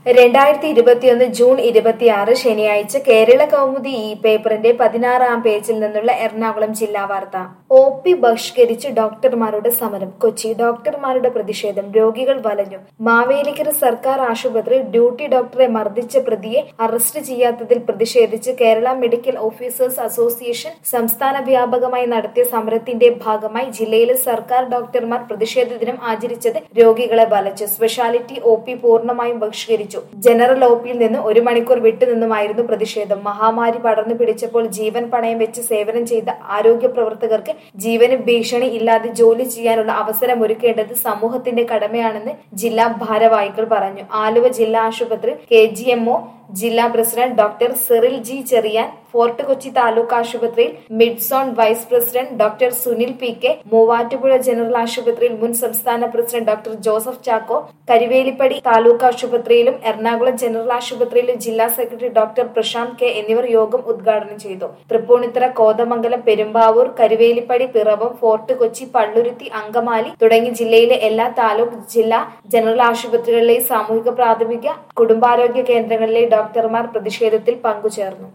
രണ്ടായിരത്തി ഇരുപത്തിയൊന്ന് ജൂൺ ഇരുപത്തിയാറ് ശനിയാഴ്ച കേരള കൗമുദി ഇ പേപ്പറിന്റെ പതിനാറാം പേജിൽ നിന്നുള്ള എറണാകുളം ജില്ലാ വാർത്ത ഒ പി ബഹിഷ്കരിച്ച് ഡോക്ടർമാരുടെ സമരം കൊച്ചി ഡോക്ടർമാരുടെ പ്രതിഷേധം രോഗികൾ വലഞ്ഞു മാവേലിക്കര സർക്കാർ ആശുപത്രിയിൽ ഡ്യൂട്ടി ഡോക്ടറെ മർദ്ദിച്ച പ്രതിയെ അറസ്റ്റ് ചെയ്യാത്തതിൽ പ്രതിഷേധിച്ച് കേരള മെഡിക്കൽ ഓഫീസേഴ്സ് അസോസിയേഷൻ സംസ്ഥാന വ്യാപകമായി നടത്തിയ സമരത്തിന്റെ ഭാഗമായി ജില്ലയിലെ സർക്കാർ ഡോക്ടർമാർ പ്രതിഷേധ ദിനം ആചരിച്ചത് രോഗികളെ വലച്ചു സ്പെഷ്യാലിറ്റി ഒ പി പൂർണ്ണമായും ബഹിഷ്കരിച്ചു ജനറൽ ഒ പിയിൽ നിന്ന് ഒരു മണിക്കൂർ വിട്ടുനിന്നുമായിരുന്നു പ്രതിഷേധം മഹാമാരി പടർന്നു പിടിച്ചപ്പോൾ ജീവൻ പണയം വെച്ച് സേവനം ചെയ്ത ആരോഗ്യ പ്രവർത്തകർക്ക് ജീവന് ഭീഷണി ഇല്ലാതെ ജോലി ചെയ്യാനുള്ള അവസരം ഒരുക്കേണ്ടത് സമൂഹത്തിന്റെ കടമയാണെന്ന് ജില്ലാ ഭാരവാഹികൾ പറഞ്ഞു ആലുവ ജില്ലാ ആശുപത്രി കെ ജി എംഒ ജില്ലാ president doctor Cyril G Cherian fort Kochi taluk ആശുപത്രിയിൽ mid zone vice president doctor Sunil P K Muvattupuzha general ആശുപത്രിയിൽ മുൻ സംസ്ഥാന president doctor Joseph Chacko Karivelippadi taluk ആശുപത്രിയിലും എറണാകുളം ജനറൽ ആശുപത്രിയിലും ജില്ലാ സെക്രട്ടറി ഡോക്ടർ പ്രശാന്ത് കെ എന്നിവർ യോഗം ഉദ്ഘാടനം ചെയ്തു തൃപ്പൂണിത്തറ കോതമംഗലം പെരുമ്പാവൂർ കരുവേലിപ്പടി പിറവം ഫോർട്ട് കൊച്ചി പള്ളുരുത്തി അങ്കമാലി തുടങ്ങി ജില്ലയിലെ എല്ലാ താലൂക്ക് ജില്ലാ ജനറൽ ആശുപത്രികളിലെയും സാമൂഹിക പ്രാഥമിക കുടുംബാരോഗ്യ കേന്ദ്രങ്ങളിലെ ഡോക്ടർമാർ പ്രതിഷേധത്തിൽ പങ്കുചേർന്നു